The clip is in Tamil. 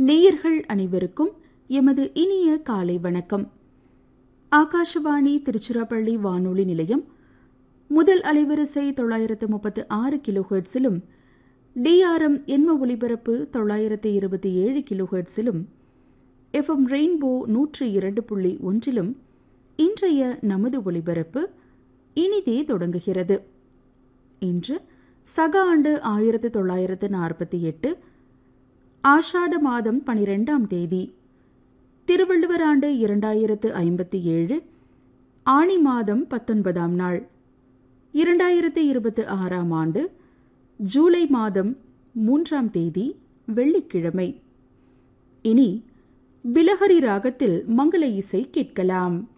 நேயர்கள் அனைவருக்கும் எமது இனிய காலை வணக்கம் ஆகாஷவாணி திருச்சிராப்பள்ளி வானொலி நிலையம் முதல் அலைவரிசை தொள்ளாயிரத்து முப்பத்து ஆறு கிலோஹெர்ட்ஸிலும் டிஆர்எம் எண்ம ஒலிபரப்பு தொள்ளாயிரத்து இருபத்தி ஏழு கிலோஹெர்ட்ஸிலும் எஃப்எம் ரெயின்போ நூற்றி இரண்டு புள்ளி ஒன்றிலும் இன்றைய நமது ஒலிபரப்பு இனிதே தொடங்குகிறது இன்று சக ஆண்டு ஆயிரத்து தொள்ளாயிரத்து நாற்பத்தி எட்டு ஆஷாட மாதம் பனிரெண்டாம் தேதி திருவள்ளுவர் ஆண்டு இரண்டாயிரத்து ஐம்பத்தி ஏழு ஆணி மாதம் பத்தொன்பதாம் நாள் இரண்டாயிரத்து இருபத்தி ஆறாம் ஆண்டு ஜூலை மாதம் மூன்றாம் தேதி வெள்ளிக்கிழமை இனி பிலஹரி ராகத்தில் மங்கள இசை கேட்கலாம்